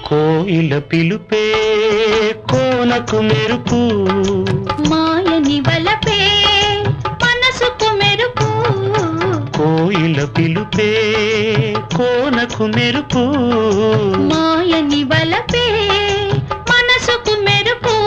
కోయిల పిలుపే కోనకు మెరుపు మాయని వలపే మనసుకు మెరుపు కోయిల పిలుపే కోనకు మెరుపు మాయని వలపే మనసుకు మెరుపు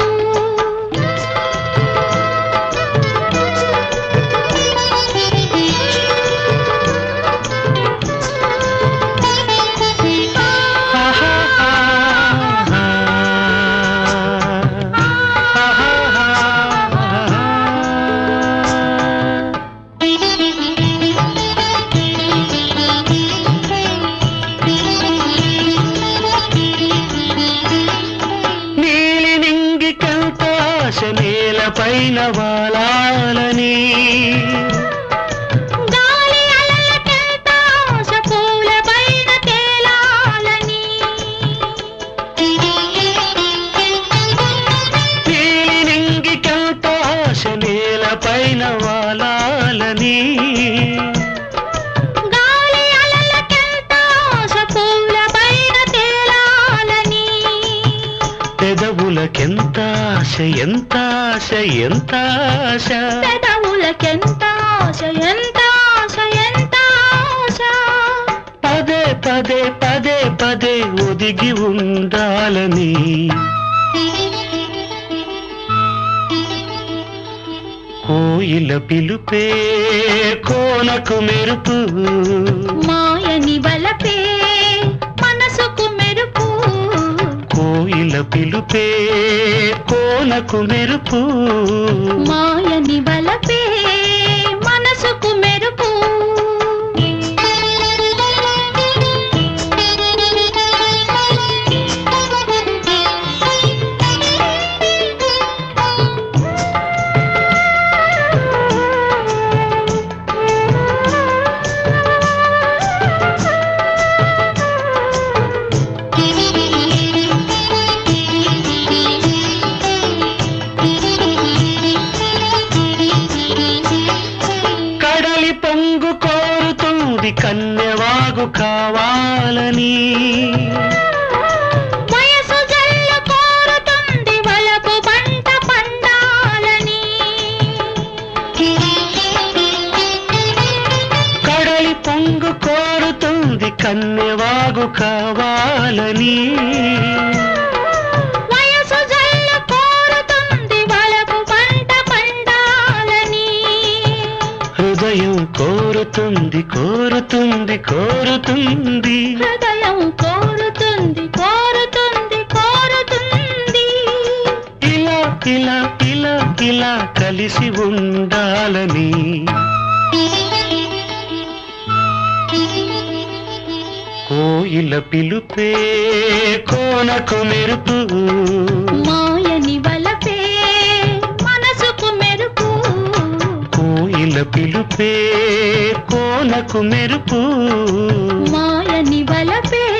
నీలి నింగి కంతాశ నేల పైన వాలాలని గాలి అలలకెంత ఆశ పూల పైన తేలాలని నీలి నింగి కంతాశ నేల పైన వాలాలని గాలి అలలకెంత ఆశ పూల పైన తేలాలని పెదవులకెంత ఆశ ఎంత ఆశ ఎంత ఆశ పెదవులకెంత ఆశ ఎంత ఆశ ఎంత ఆశ పదే పదే పదే పదే ఒదిగి ఉండాలని కోయిల పిలుపే కోనకు మెరుపు మాయని వలపే మనసుకు మెరుపు కోయిల పిలుపే కోనకు మెరుపు మాయని వలపే మనసుకు మెరుపు కడలి పొంగు కోరుతుంది కన్యవాగు కావాలని వయసు జల్లు కోరుతుంది వలపు పంట పండాలని కడలి పొంగు కోరుతుంది కన్యవాగు కావాలని వయసు జల్లు కోరుతుంది వలపు పంట పండాలని హృదయం కోరుతుంది కోరుతుంది కోరుతుంది హృదయం కోరుతుంది కోరుతుంది కోరుతుంది ఇలా ఇలా ఇలా ఇలా కలిసి ఉండాలని కోయిల పిలుపే కోనకు మెరుపు మాయని వలపే మనసుకు మెరుపు కోయిల పిలుపే కోనకు మెరుపు మాయని వలపే